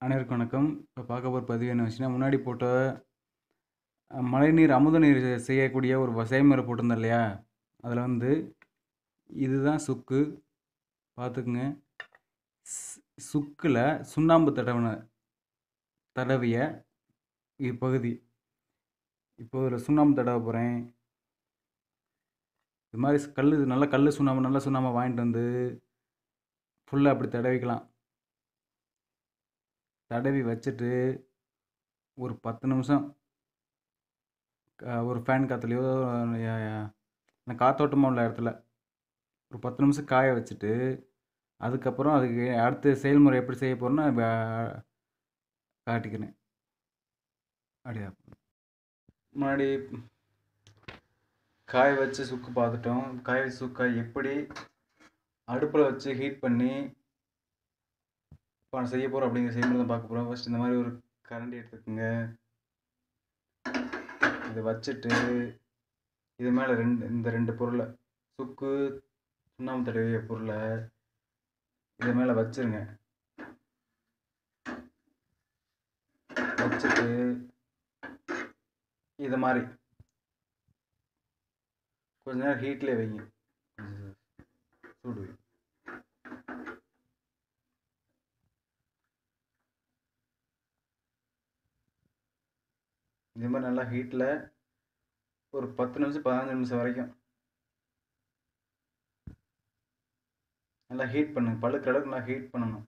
அனைவருக்கும் வணக்கம் இப்போ பார்க்க போகிற பதிவு என்ன வச்சுன்னா முன்னாடி போட்ட அஹ், மழைநீர் அமுத நீர் செய்யக்கூடிய ஒரு வ- செய்முறை போட்டிருந்தேன் இல்லையா அதில் வந்து இதுதான் சுக்கு பார்த்துக்குங்க ஸ்- சுக்கில் சுண்ணாம்பு தடவின தடவிய இப்பகுதி இப்போ இதில் சுண்ணாம்பு தடவ போகிறேன் இது மாதிரி கல் நல்லா கல் சுண்ணாம்பு நல்ல சுண்ணாம்பை வாங்கிட்டு வந்து ஃபுல்லாக அப்படி தடவிக்கலாம் தடவி வச்சுட்டு ஒரு பத்து நிமிஷம் க- ஒரு ஃபேன் காற்றுலையோ காத்தோட்டமாக உள்ள இடத்துல ஒரு பத்து நிமிஷம் காய வச்சுட்டு அதுக்கப்புறம் அதுக்கு அடுத்த செயல்முறை எப்படி செய்ய போகிறோன்னா காட்டிக்கிறேன் அப்படியா முன்னாடி காய வச்சு சுக்கு பார்த்துட்டோம் காய வச்ச சுக்கை எப்படி அடுப்பில் வச்சு ஹீட் பண்ணி இப்போ நான் செய்ய போகிறோம் அப்படிங்கிற செய்முறை தான் பார்க்க போகிறோம் ஃபஸ்ட் இந்த மாதிரி ஒரு கரண்டி எடுத்துக்கோங்க இதை வச்சுட்டு இது மேலே ரெண்டு இந்த ரெண்டு பொருளை சுக்கு சுண்ணாம்பு தடவிய பொருளை இது மேலே வச்சிருங்க வச்சுட்டு இது மாதிரி கொஞ்ச நேரம் ஹீட்லேயே வைங்க கொஞ்சம் சூடு வைங்க. இதே மாதிரி நல்லா ஹீட்டில் ஒரு பத்து நிமிஷம் பதினஞ்சு நிமிஷம் வரைக்கும் நல்லா ஹீட் பண்ணுங்க பழுக்கிற அளவுக்கு நல்லா ஹீட் பண்ணணும்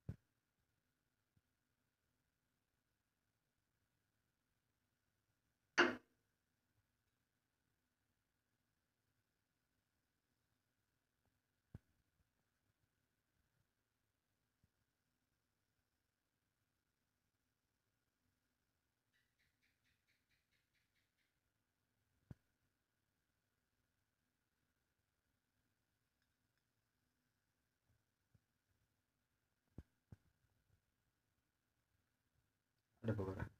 அடுப்பு வரேன்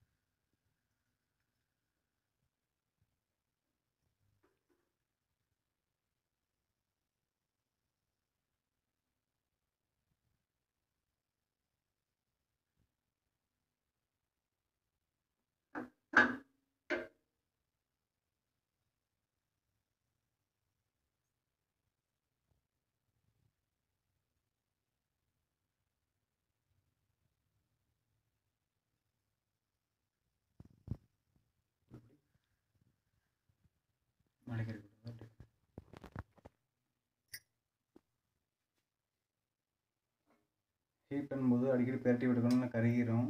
மலைக்கறி போட்டு ஹீட் பண்ணும்போது அடிக்கடி பிரட்டி விட்டுக்கணும்னா கருகிரும்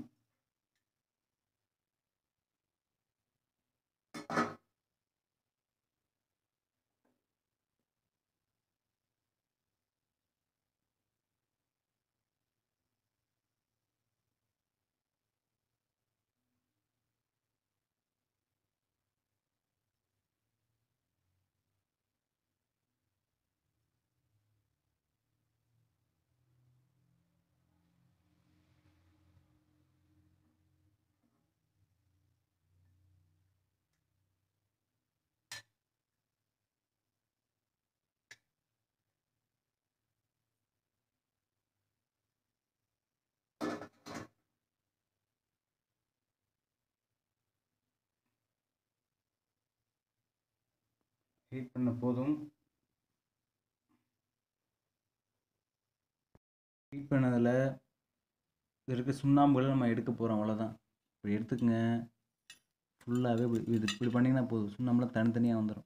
ஹீட் பண்ண போதும் ஹீட் பண்ணதில் இருக்க சுண்ணாம்புகளை நம்ம எடுக்க போகிறோம் அவ்வளோதான் இப்படி எடுத்துக்கங்க ஃபுல்லாகவே இப்படி இது இப்படி பண்ணிங்கன்னா போதும் சுண்ணாம்புலாம் தனித்தனியாக வந்துடும்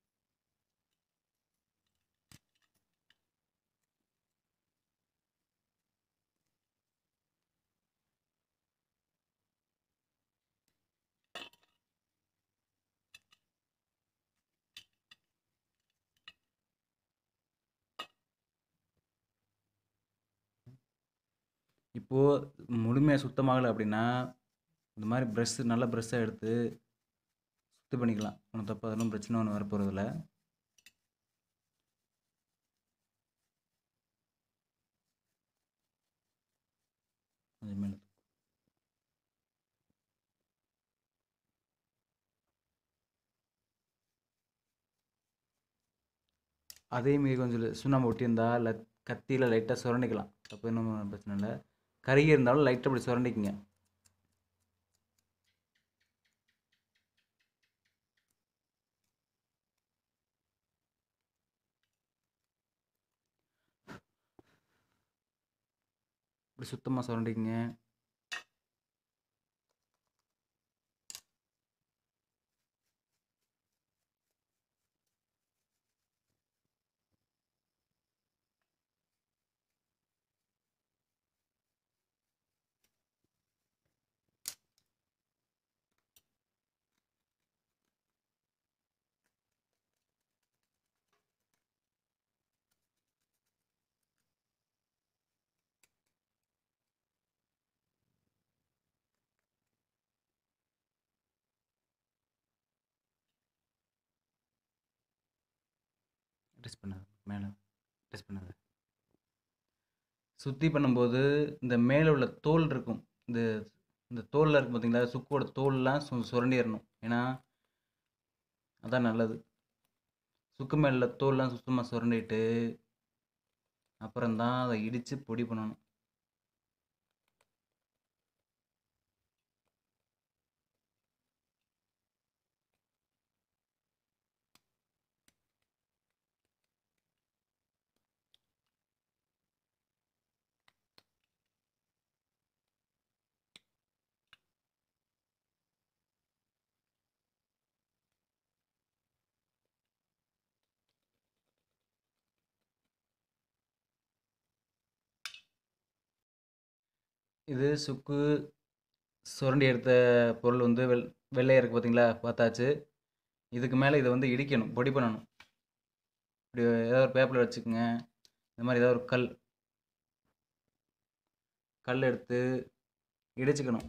இப்போது முழுமையாக சுத்தமாகலை அப்படின்னா இந்த மாதிரி ப்ரெஷ்ஷு நல்ல ப்ரெஷ்ஷாக எடுத்து சுத்தம் பண்ணிக்கலாம் ஒன்றும் தப்பு அதெல்லாம் பிரச்சனை ஒன்றும் வரப்போகிறதில்ல கொஞ்சம் மேலே அதே மாரி கொஞ்சம் சுண்ணாம்பு ஒட்டியிருந்தா இல்லை கத்தியில் லைட்டாக சுரண்டிக்கலாம் அப்போ இன்னும் பிரச்சனை இல்லை கருகி இருந்தாலும் லைட்டாக இப்படி சுரண்டிக்குங்க இப்படி சுத்தமாக சுரண்டிக்குங்க டெஸ்ட் பண்ணாது மேலே டெஸ்ட் பண்ணாது சுத்தி பண்ணும்போது இந்த மேலே உள்ள தோல் இருக்கும் இந்த இந்த தோலில் இருக்கும் பார்த்தீங்களா சுக்கோட தோல்லாம் சு சுரண்டிடணும் ஏன்னா அதான் நல்லது சுக்கு மேலே உள்ள தோல்லாம் சுத்தமாக சுரண்டிட்டு அப்புறம்தான் அதை இடித்து பொடி பண்ணணும் இது சுக்கு சுரண்டி எடுத்த பொருள் வந்து வெள் வெள்ளையாக இருக்குது பார்த்தீங்களா பார்த்தாச்சு இதுக்கு மேலே இதை வந்து இடிக்கணும் பொடி பண்ணணும் இப்படி ஏதாவது ஒரு பேப்பரில் வச்சுக்கோங்க இந்த மாதிரி ஏதாவது ஒரு கல் கல் எடுத்து இடிச்சுக்கணும்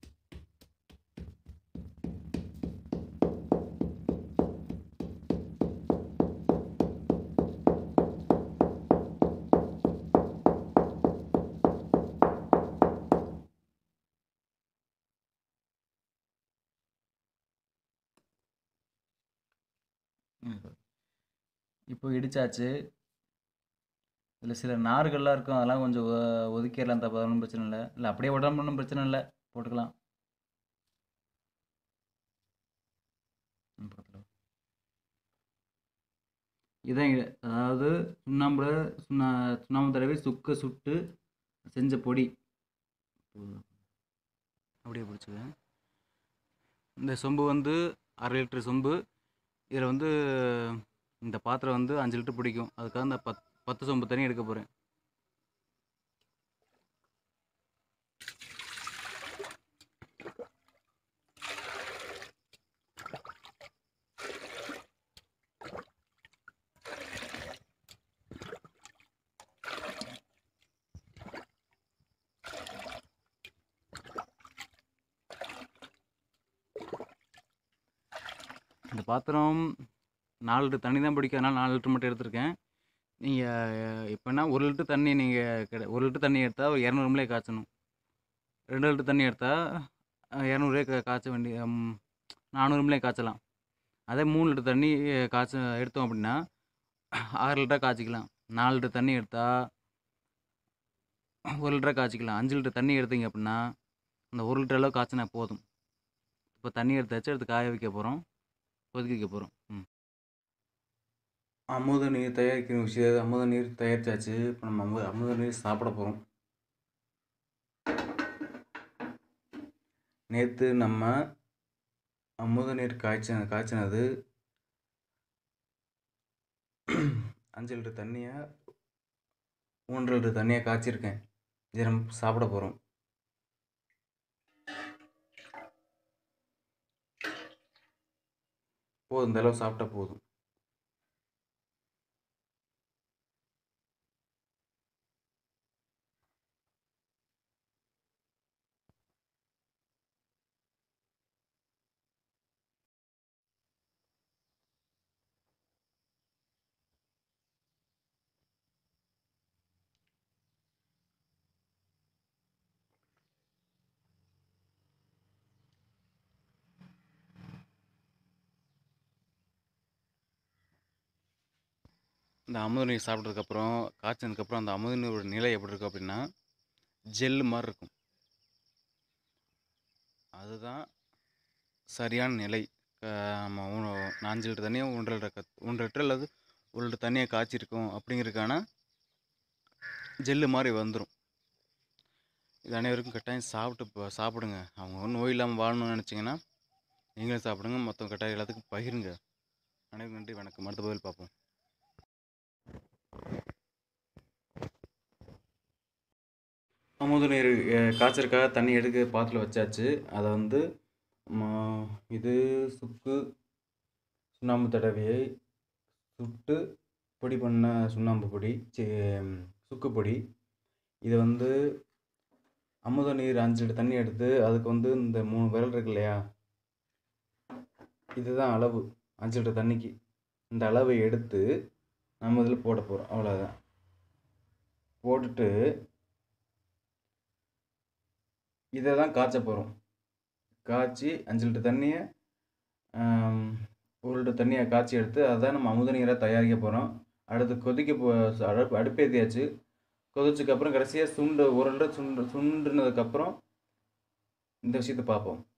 ம். இப்போ இடிச்சாச்சு இதில் சில நார்கள்லாம் இருக்கும் அதெல்லாம் கொஞ்சம் ஒ- ஒதுக்கிடலாம் தப்பு ஒன்றும் பிரச்சனை இல்லை இல்லை அப்படியே உடம்பு ஒன்றும் பிரச்சனை இல்லை போட்டுக்கலாம் ம், பக்கத்துல. இதான் இது. அதாவது சுண்ணாம்புல சுண்ணா சுண்ணாம்பு தடவி சுக்கு சுட்டு செஞ்ச பொடி அப்படியே பிடிச்சிக்க இந்த சொம்பு வந்து அரை லிட்டர் சொம்பு இதில் வந்து இந்த பாத்திரம் வந்து அஞ்சு லிட்டர் பிடிக்கும் அதுக்காக இந்த பத் பத்து சொம்பு தண்ணி எடுக்க போகிறேன் இந்த பாத்திரம் நாலு லிட்டர் தண்ணி தான் பிடிக்கும் அதனால் நாலு லிட்டர் மட்டும் எடுத்திருக்கேன் நீங்கள் இப்போனா ஒரு லிட்டர் தண்ணி நீங்கள் கிடை ஒரு லிட்டர் தண்ணி எடுத்தால் ஒரு இரநூறுமலே காய்ச்சணும் ரெண்டு லிட்டர் தண்ணி எடுத்தால் இரநூறுவே கா காய்ச்ச வேண்டிய நானூறுமலே காய்ச்சலாம் அதே மூணு லிட்டர் தண்ணி அஹ், காய்ச்ச எடுத்தோம் அப்படின்னா ஆறு லிட்டர் காய்ச்சிக்கலாம் நாலு லிட்டர் தண்ணி எடுத்தால் ஒரு லிட்டராக காய்ச்சிக்கலாம் அஞ்சு லிட்டர் தண்ணி எடுத்தீங்க அப்படின்னா அந்த ஒரு லிட்டர் அளவு காய்ச்சினா போதும் இப்போ தண்ணி எடுத்தாச்சு எடுத்து காய வைக்க போகிறோம் கொதிக்க வைக்க போகிறோம் ம் அமுத நீர் தயாரிக்கிற விஷயம் அமுத நீர் தயாரிச்சாச்சு இப்போ நம்ம அமுத அமுத நீர் சாப்பிட போகிறோம் நேற்று நம்ம அமுத நீர் காய்ச்ச காய்ச்சினது அஞ்சு லிட்டர் தண்ணியை மூன்று லிட்டர் தண்ணியை காய்ச்சிருக்கேன் இதை நம்ம சாப்பிட போகிறோம் போதும் இந்த அளவு சாப்பிட்டா போதும் இந்த அமுத நீர் சாப்பிட்டதுக்கப்புறம் காய்ச்சதுக்கப்புறம் அந்த அமுத நீரோட நிலை எப்படி இருக்கும் அப்படின்னா ஜெல்லு மாதிரி இருக்கும் அதுதான் சரியான நிலை க- நம்ம ஊ- நாலஞ்சு லிட்டர் தண்ணியை ஒன்றரை லிட்டர் கத் ஒன்றரை லிட்டர் அல்லது ஒரு லிட்டர் தண்ணியை காய்ச்சிருக்கோம் அப்படிங்கிறதுக்கான ஜெல்லு மாதிரி வந்துடும் இது அனைவருக்கும் கட்டாயம் சாப்பிட்டு ப- சாப்பிடுங்க அவங்க நோய் இல்லாமல் வாழணும்னு நினச்சிங்கன்னா நீங்களும் சாப்பிடுங்க மொத்தம் கட்டாயம் எல்லாத்துக்கும் பகிருங்க அனைவருக்கும் நன்றி வணக்கம் அடுத்த பதில் பார்ப்போம் அமுத நீர் அஹ், காய்ச்சறதுக்காக தண்ணி எடுக்க பாத்திரம் வச்சாச்சு அதை வந்து ம- இது சுக்கு சுண்ணாம்பு தடவியை சுட்டு பொடி பண்ண சுண்ணாம்பு பொடி சி சுக்கு பொடி இதை வந்து அமுத நீர் அஞ்சு லிட்டர் தண்ணி எடுத்து அதுக்கு வந்து இந்த மூணு விரல் இருக்கு இல்லையா இதுதான் அளவு அஞ்சு லிட்டர் தண்ணிக்கு இந்த அளவை எடுத்து நம்ம இதில் போட போகிறோம் அவ்வளோதான் போட்டுட்டு இதை தான் காய்ச்ச போகிறோம் காய்ச்சி அஞ்சு லிட்டர் தண்ணியை ஆம், ஒரு லிட்டர் தண்ணியை காய்ச்சி எடுத்து அதான் நம்ம அமுத நீராக தயாரிக்க போகிறோம் அடுத்து கொதிக்க போ அடுப்பு அடுப்பேற்றியாச்சு கொதிச்சதுக்கப்புறம் கடைசியாக சுண்டு ஒரு லிட்டர் சுண்டு சுண்டுனதுக்கப்புறம் இந்த விஷயத்தை பார்ப்போம்